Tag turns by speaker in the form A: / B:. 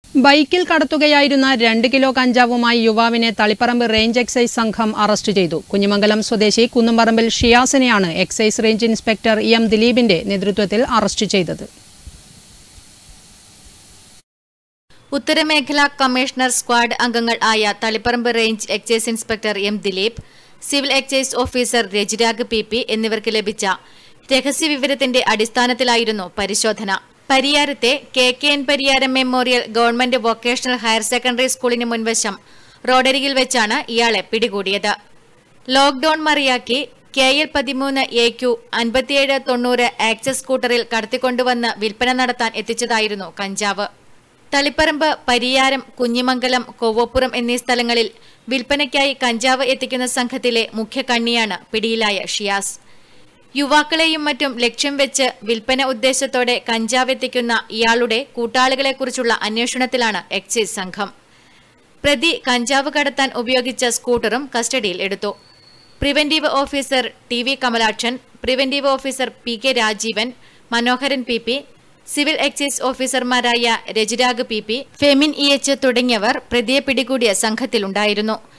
A: ബൈക്കിൽ കടത്തുകയായിരുന്ന രണ്ട് കിലോ കഞ്ചാവുമായി യുവാവിനെ തളിപ്പറമ്പ് റേഞ്ച് എക്സൈസ് സംഘം അറസ്റ്റ് ചെയ്തു കുഞ്ഞിമംഗലം സ്വദേശി കുന്നുംപറമ്പിൽ ഷിയാസിനെയാണ് എക്സൈസ് റേഞ്ച് ഇൻസ്പെക്ടർ എം ദിലീപിന്റെ നേതൃത്വത്തിൽ അറസ്റ്റ് ചെയ്തത്
B: ഉത്തരമേഖലാ കമ്മീഷണർ സ്ക്വാഡ് അംഗങ്ങൾ ആയ Taliparamba range excise inspector M Dileep civil excise officer Rajirag P P എന്നിവർക്ക് ലഭിച്ച രഹസ്യവിവരത്തിന്റെ അടിസ്ഥാനത്തിലായിരുന്നു പരിശോധന പരിയാരത്തെ K K N Pariyaram memorial government vocational higher secondary സ്കൂളിന് മുൻവശം റോഡരികിൽ വെച്ചാണ് ഇയാളെ പിടികൂടിയത് ലോക്ഡൌൺ മറിയാക്കി കെ എൽ പതിമൂന്ന് എ ക്യു അൻപത്തിയേഴ് തൊണ്ണൂറ് ആക്സസ് സ്കൂട്ടറിൽ കടത്തിക്കൊണ്ടുവന്ന് വിൽപ്പന നടത്താൻ എത്തിച്ചതായിരുന്നു കഞ്ചാവ് തളിപ്പറമ്പ് പരിയാരം കുഞ്ഞിമംഗലം കൊവ്വപ്പുറം എന്നീ സ്ഥലങ്ങളിൽ വിൽപ്പനയ്ക്കായി കഞ്ചാവ് എത്തിക്കുന്ന സംഘത്തിലെ മുഖ്യ കണ്ണിയാണ് പിടിയിലായ ഷിയാസ് യുവാക്കളെയും മറ്റും ലക്ഷ്യം വെച്ച് വിൽപ്പന ഉദ്ദേശത്തോടെ കഞ്ചാവ് എത്തിക്കുന്ന ഇയാളുടെ കൂട്ടാളികളെക്കുറിച്ചുള്ള അന്വേഷണത്തിലാണ് എക്സൈസ് സംഘം പ്രതി കഞ്ചാവ് കടത്താൻ ഉപയോഗിച്ച സ്കൂട്ടറും കസ്റ്റഡിയിൽ എടുത്തു preventive officer T V Kamalakshan preventive officer P K Rajeevan Manoharan P P civil excise ഓഫീസർമാരായ Rajirag P P Femin E H തുടങ്ങിയവർ പ്രതിയെ പിടികൂടിയ സംഘത്തിലുണ്ടായിരുന്നു